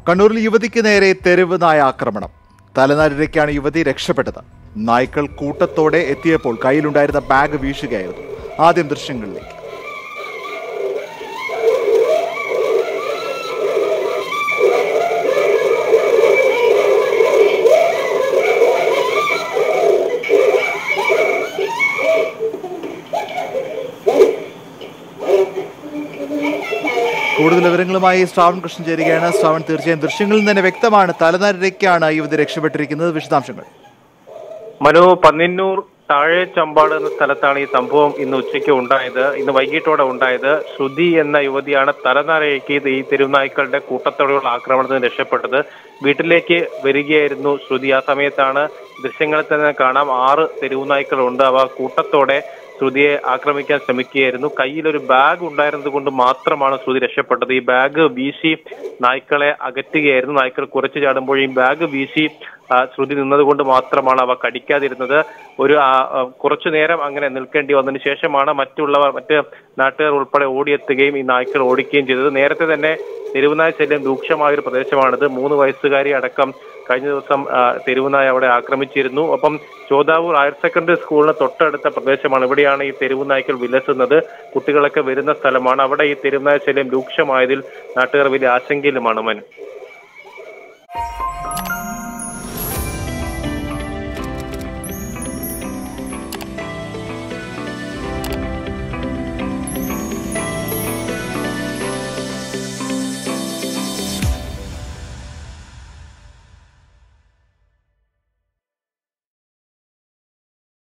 കണ്ണൂരിൽ യുവതിക്ക് നേരെ തെരുവ് നായ ആക്രമണം തലനാരിഴയ്ക്കാണ് യുവതി രക്ഷപ്പെട്ടത് നായ്ക്കൾ കൂട്ടത്തോടെ എത്തിയപ്പോൾ കയ്യിലുണ്ടായിരുന്ന ബാഗ് വീശുകയായിരുന്നു ആദ്യം ദൃശ്യങ്ങളിലേക്ക് കൂടുതൽ വിവരങ്ങളുമായി ശ്രാവൺ കൃഷ്ണൻ ചേരുകയാണ് ശ്രാവൺ തീർച്ചയായും ദൃശ്യങ്ങളിൽ നിന്ന് തന്നെ വ്യക്തമാണ് തലനാരിഴയ്ക്കാണ് യുവതി രക്ഷപ്പെട്ടിരിക്കുന്നത് വിശദാംശങ്ങൾ മനു പന്നിന്നൂർ താഴെ ചമ്പാട് എന്ന സ്ഥലത്താണ് ഈ സംഭവം ഇന്ന് ഉച്ചയ്ക്ക് ഉണ്ടായത് ഇന്ന് വൈകിട്ടോടെ ഉണ്ടായത് ശ്രുതി എന്ന യുവതിയാണ് തലനാരയ്ക്ക് ഈ തെരുവുനായ്ക്കളുടെ കൂട്ടത്തോടെയുള്ള ആക്രമണത്തിൽ നിന്ന് രക്ഷപ്പെട്ടത് വീട്ടിലേക്ക് വരികയായിരുന്നു ശ്രുതി ആ സമയത്താണ് ദൃശ്യങ്ങളിൽ തന്നെ കാണാം ആറ് തെരുവുനായ്ക്കളുണ്ട് അവ കൂട്ടത്തോടെ ശ്രുതിയെ ആക്രമിക്കാൻ ശ്രമിക്കുകയായിരുന്നു കയ്യിൽ ഒരു ബാഗ് ഉണ്ടായിരുന്നത് കൊണ്ട് മാത്രമാണ് ശ്രുതി രക്ഷപ്പെട്ടത് ഈ ബാഗ് വീശി നായ്ക്കളെ അകറ്റുകയായിരുന്നു നായ്ക്കൾ കുറച്ച് ചാടുമ്പോൾ ഈ ബാഗ് വീശി ആ, ശ്രുതി നിന്നതുകൊണ്ട് മാത്രമാണ് അവ കടിക്കാതിരുന്നത് ഒരു ആ, ആ, കുറച്ചു നേരം അങ്ങനെ നിൽക്കേണ്ടി വന്നതിന് ശേഷമാണ് മറ്റുള്ളവർ മറ്റ് നാട്ടുകാർ ഉൾപ്പെടെ ഓടിയെത്തുകയും ഈ നായ്ക്കൾ ഓടിക്കുകയും ചെയ്തത് നേരത്തെ തന്നെ തെരുവുനായ ശല്യം രൂക്ഷമായ ഒരു പ്രദേശമാണിത് മൂന്ന് വയസ്സുകാരി അടക്കം കഴിഞ്ഞ ദിവസം ആ, തെരുവുനായ അവിടെ ആക്രമിച്ചിരുന്നു ഒപ്പം ചോദാവൂർ ഹയർ സെക്കൻഡറി സ്കൂളിന് തൊട്ടടുത്ത പ്രദേശമാണ് ഇവിടെയാണ് ഈ തെരുവുനായ്ക്കൾ വിലസുന്നത് കുട്ടികളൊക്കെ വരുന്ന സ്ഥലമാണ് അവിടെ ഈ തെരുവുനായ ശല്യം രൂക്ഷമായതിൽ നാട്ടുകാർ വലിയ ആശങ്കയിലുമാണ് മനു